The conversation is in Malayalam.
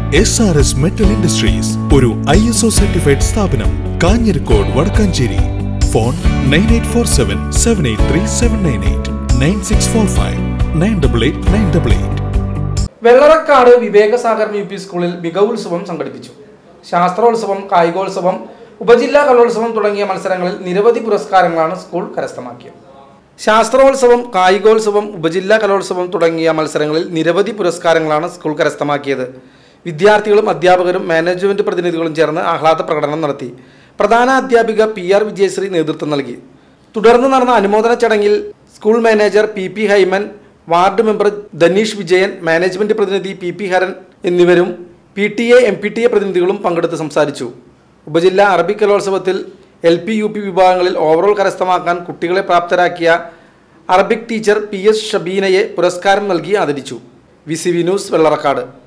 S R S metal industries ഒരു ഐ എസ് ഒ സർട്ടിഫൈഡ് സ്ഥാപനം Kanjirakode Vadakkanchery phone nine eight four seven seven eight three seven nine eight nine six four five nine double eight nine double eight Vellarakkad Vivekasagar U P സ്കൂളിൽ മികവുത്സവം സംഘടിപ്പിച്ചു ശാസ്ത്രോത്സവം കായികോത്സവം ഉപജില്ലാ കലോത്സവം തുടങ്ങിയ മത്സരങ്ങളിൽ നിരവധി പുരസ്കാരങ്ങളാണ് സ്കൂൾ കരസ്ഥമാക്കിയത് ശാസ്ത്രോത്സവം കായികോത്സവം ഉപജില്ലാ കലോത്സവം തുടങ്ങിയ മത്സരങ്ങളിൽ നിരവധി പുരസ്കാരങ്ങളാണ് സ്കൂൾ കരസ്ഥമാക്കിയത് വിദ്യാർത്ഥികളും അധ്യാപകരും മാനേജ്മെന്റ് പ്രതിനിധികളും ചേർന്ന് ആഹ്ലാദ പ്രകടനം നടത്തി പ്രധാന അധ്യാപിക പി ആർ വിജയശ്രീ നേതൃത്വം നൽകി തുടർന്ന് നടന്ന അനുമോദന ചടങ്ങിൽ school manager P P Haiman ward member Dhaneesh Vijayan management പ്രതിനിധി പി പി ഹരൻ എന്നിവരും P T A M P T A പ്രതിനിധികളും പങ്കെടുത്ത് സംസാരിച്ചു ഉപജില്ലാ അറബിക് കലോത്സവത്തിൽ എൽ പി യു പി വിഭാഗങ്ങളിൽ ഓവറോൾ കരസ്ഥമാക്കാൻ കുട്ടികളെ പ്രാപ്തരാക്കിയ അറബിക് ടീച്ചർ പി എസ് ഷബീനയെ പുരസ്കാരം നൽകി ആദരിച്ചു V C V news Vellarakkad